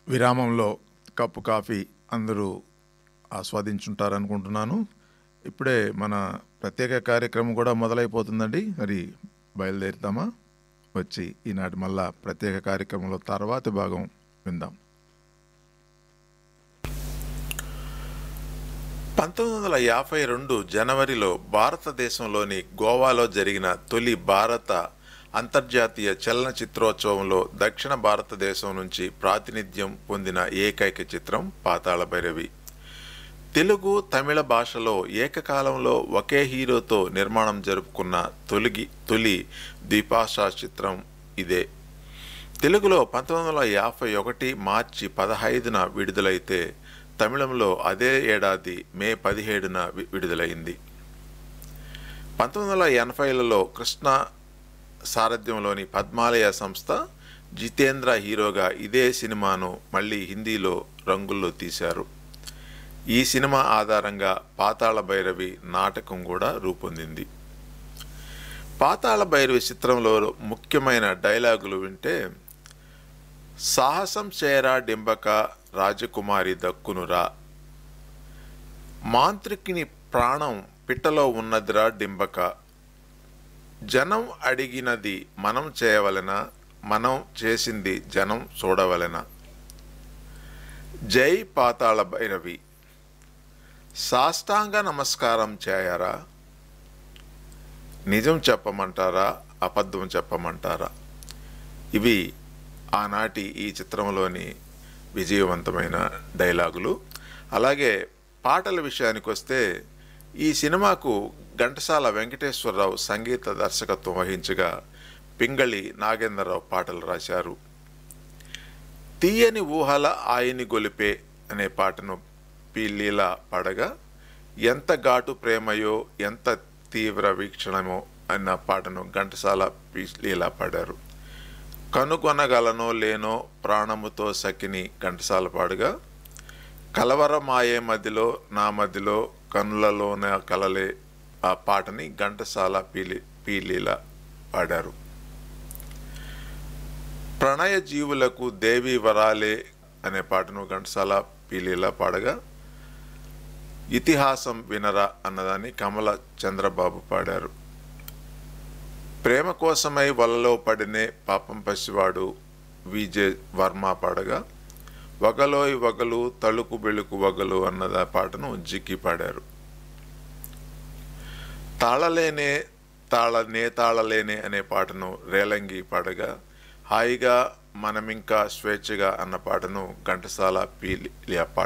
విరామంలో cup coffee అందరూ ఆస్వాదించుంటారనుకుంటున్నాను ఇప్పుడే మన ప్రత్యేక కార్యక్రమం కూడా మొదలైపోతుందండి మరి బయలుదేరుతామా వచ్చి ఈనాటి మళ్ళా ప్రత్యేక కార్యక్రమంలో తర్వాతి భాగం విందాం పంతొమ్మిది వందల యాభై రెండు జనవరిలో భారతదేశంలోని గోవాలో జరిగిన తొలి భారత అంతర్జాతీయ చలనచిత్రోత్సవంలో దక్షిణ భారతదేశం నుంచి ప్రాతినిధ్యం పొందిన ఏకైక చిత్రం పాతాళ భైరవి తెలుగు తమిళ భాషలో ఏకకాలంలో ఒకే హీరోతో నిర్మాణం జరుపుకున్న తొలిగి తొలి ద్విభాషా చిత్రం ఇదే తెలుగులో పంతొమ్మిది వందల యాభై ఒకటి మార్చి పదహైదున విడుదలైతే తమిళంలో అదే ఏడాది మే పదిహేడున వి- విడుదలైంది పంతొమ్మిది వందల ఎనభైలలో కృష్ణ సారథ్యంలోని పద్మాలయ సంస్థ జితేంద్ర హీరోగా ఇదే సినిమాను మళ్ళీ హిందీలో రంగుల్లో తీశారు ఈ సినిమా ఆధారంగా పాతాళ భైరవి నాటకం కూడా రూపొందింది పాతాళ భైరవి చిత్రంలో ముఖ్యమైన డైలాగులు వింటే సాహసం చేరా డింబక రాజకుమారి దక్కునురా మాంత్రికిని ప్రాణం పిట్టలో ఉన్నదిరా డింబక జనం అడిగినది మనం చేయవలెనా మనం చేసింది జనం చూడవలెనా జై పాతాళ భైరవి సాష్టాంగ నమస్కారం చేయరా నిజం చెప్పమంటారా అబద్ధం చెప్పమంటారా ఇవి ఆనాటి ఈ చిత్రంలోని విజయవంతమైన డైలాగులు అలాగే పాటల విషయానికి వస్తే ఈ సినిమాకు ఘంటసాల వెంకటేశ్వరరావు సంగీత దర్శకత్వం వహించగా పింగళి నాగేంద్రరావు పాటలు రాశారు తీయని ఊహల ఆయని గొలిపే అనే పాటను పి లీల పాడగా ఎంత ఘాటు ప్రేమయో ఎంత తీవ్ర వీక్షణమో అన్న పాటను ఘంటసాల పి లీల పాడారు కనుగొనగలనో లేనో ప్రాణముతో సఖిని ఘంటసాల పాడుగా కలవరమాయే మధ్యలో నా మధ్యలో కనులలోన కలలే ఆ పాటని ఘంటసాల పీలి పీలీల పాడారు ప్రణయ జీవులకు దేవి వరాలే అనే పాటను ఘంటసాల పీలీల పాడగా ఇతిహాసం వినరా అన్నదాన్ని కమల చంద్రబాబు పాడారు ప్రేమ కోసమై వలలో పడినే పాపం పసివాడు విజే వర్మ పాడగా వగలోయ్ వగలు తలుకు బెళుకు వగలు అన్నద పాటను జిక్కి పాడారు తాళలేనే తాళనే తాళలేనే అనే పాటను రేలంగి పాడగా హాయిగా మనమింకా స్వేచ్ఛగా అన్న పాటను ఘంటసాల పీలి పాడారు